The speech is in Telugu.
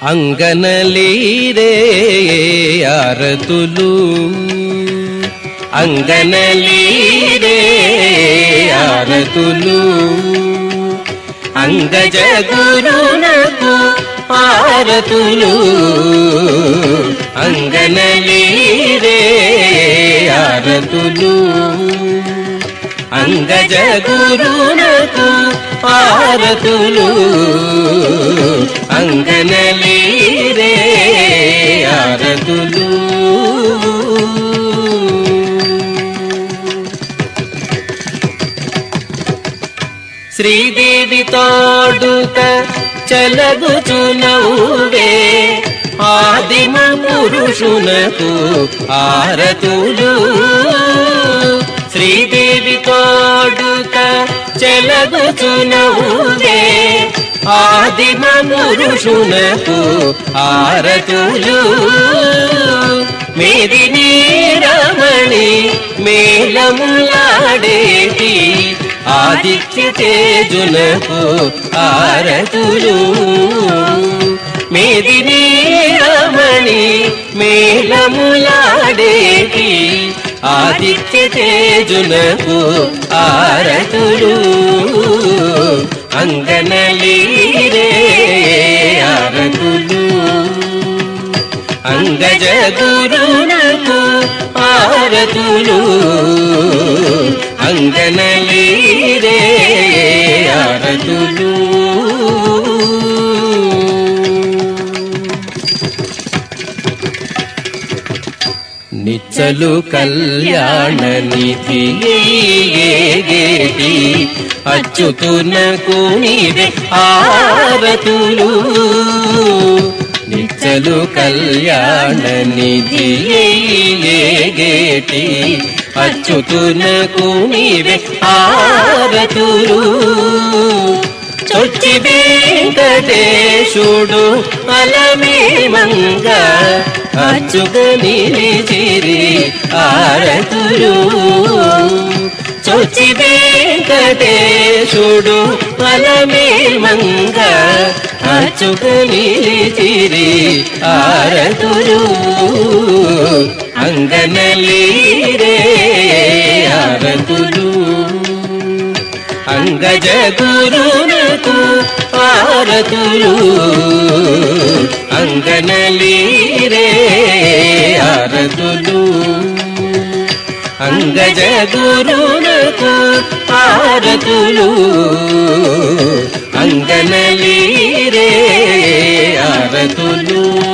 అంగనలీరే ఆరతులు అంగనలీరే ఆరతులు అంగజ గురునకు ఆరతులు అంగనలీరే ఆరతులు అంగజ గురునకు ఆరతులు అంగనలీరే ఆరతులు శ్రీదేవి తోడుక చలగుచునవువే ఆదిమ పురుషునకు ఆరతులు శ్రీదేవి తోడుక చలగుచునవువే ఆదిమ పురుషునకు ఆరతులు మేదిని రమణి మేళములాడేటి ఆదిత్య తేజునకు ఆరతులు మేదిని రమణి మేళములాడేటి ఆదిత్య తేజునకు ఆరతులు అంగనలీరే ఆరతులు అంగజ గురునకు ఆరతులు అంగనలీరే ఆరతులు నిచ్చలు కళ్యాణ నిధి గేటి అచ్యుతునకు నీవే ఆరతులు నిచ్చలు కళ్యాణ నిధి గేటి అచ్యుతునకు నీవే ఆరతులు చొచ్చి వెంకటేశుడు అలమే మంగ అచ్చుక నిలిచిరి ఆరతులు చొచ్చి వెంకటేశుడు అలమే మంగ అచ్చుక నిలిచిరి ఆరతులు అంగనలీరే ఆరతులు అంగజ గురునకు ఆరతులు అంగనలీరే ఆరతులు అంగజ గురునకు ఆరతులు అంగనలీరే ఆరతులు